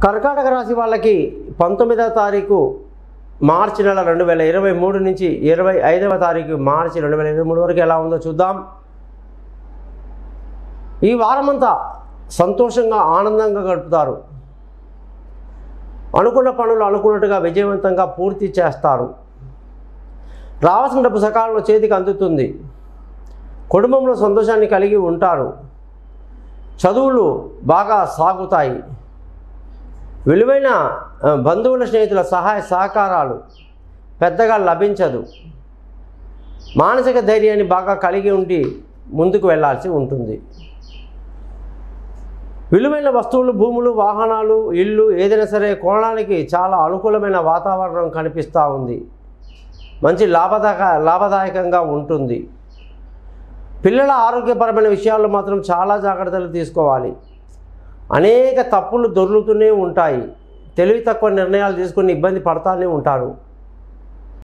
కర్కాటక రాశి వాళ్ళకి పంతొమ్మిదవ తారీఖు మార్చి నెల రెండు వేల ఇరవై మూడు నుంచి ఇరవై ఐదవ తారీఖు మార్చి రెండు వేల ఇరవై మూడు వరకు ఎలా ఉందో చూద్దాం ఈ వారమంతా సంతోషంగా ఆనందంగా గడుపుతారు అనుకున్న పనులు అనుకున్నట్టుగా విజయవంతంగా పూర్తి చేస్తారు రావాల్సిన డబ్బు సకాలంలో చేతికి అందుతుంది కుటుంబంలో సంతోషాన్ని కలిగి ఉంటారు చదువులు బాగా సాగుతాయి విలువైన ఆ, బంధువుల స్నేహితుల సహాయ సహకారాలు పెద్దగా లభించదు మానసిక ధైర్యాన్ని బాగా కలిగి ఉండి ముందుకు వెళ్ళాల్సి ఉంటుంది విలువైన వస్తువులు భూములు వాహనాలు ఇల్లు ఏదైనా సరే కొనడానికి చాలా అనుకూలమైన వాతావరణం కనిపిస్తూ ఉంది మంచి లాభదాయక లాభదాయకంగా ఉంటుంది పిల్లల ఆరోగ్యపరమైన విషయాల్లో మాత్రం చాలా జాగ్రత్తలు తీసుకోవాలి అనేక తప్పులు దొర్లుతూనే ఉంటాయి తెలివి తక్కువ నిర్ణయాలు తీసుకుని ఇబ్బంది పడతానే ఉంటారు